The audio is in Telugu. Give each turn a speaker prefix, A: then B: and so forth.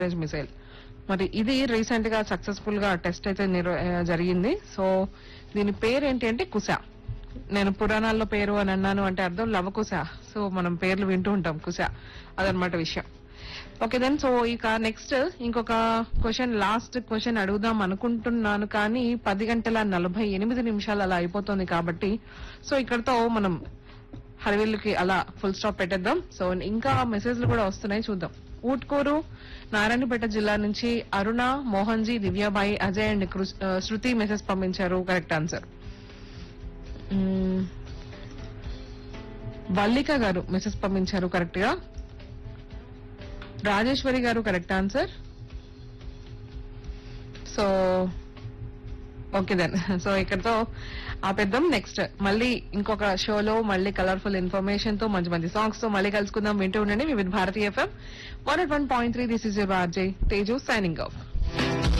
A: రేంజ్ మిసైల్ మరి ఇది రీసెంట్ గా సక్సెస్ఫుల్ గా టెస్ట్ అయితే నిర్వ- ఆ, జరిగింది సో దీని పేరు ఏంటి అంటే కుశ నేను పురాణాల్లో పేరు అని అన్నాను అంటే అర్థం లవకుశ సో మనం పేర్లు వింటూ ఉంటాం కుశ అదనమాట విషయం ఓకే దెన్ సో ఇక నెక్స్ట్ ఇంకొక క్వశ్చన్ లాస్ట్ క్వశ్చన్ అడుగుదాం అనుకుంటున్నాను కానీ పది గంటల నలభై ఎనిమిది నిమిషాలు అలా అయిపోతుంది కాబట్టి సో ఇక్కడతో మనం హరివిల్లుకి అలా ఫుల్ స్టాప్ పెట్టేద్దాం సో ఇంకా మెసేజ్లు కూడా వస్తున్నాయి చూద్దాం ఊట్కూరు నారాయణపేట జిల్లా నుంచి అరుణ మోహన్ జీ దివ్యాబాయి అజయ్ అండ్ కృ- ఆ, శృతి మెసేజ్ పంపించారు కరెక్ట్ ఆన్సర్ మ్మ్. వల్లిక గారు మెసేజ్ పంపించారు కరెక్ట్ గా రాజేశ్వరి గారు correct answer so okay then so ఇక్కడతో ఆపేద్దాం నెక్స్ట్ మళ్ళీ ఇంకొక షోలో మళ్ళీ కలర్ఫుల్ ఇన్ఫర్మేషన్ తో మంచి మంచి సాంగ్స్ తో మళ్ళీ కలుసుకుందాం వింటూ ఉండండి Vividh Bharati FM one one point three this is your RJ Teju signing of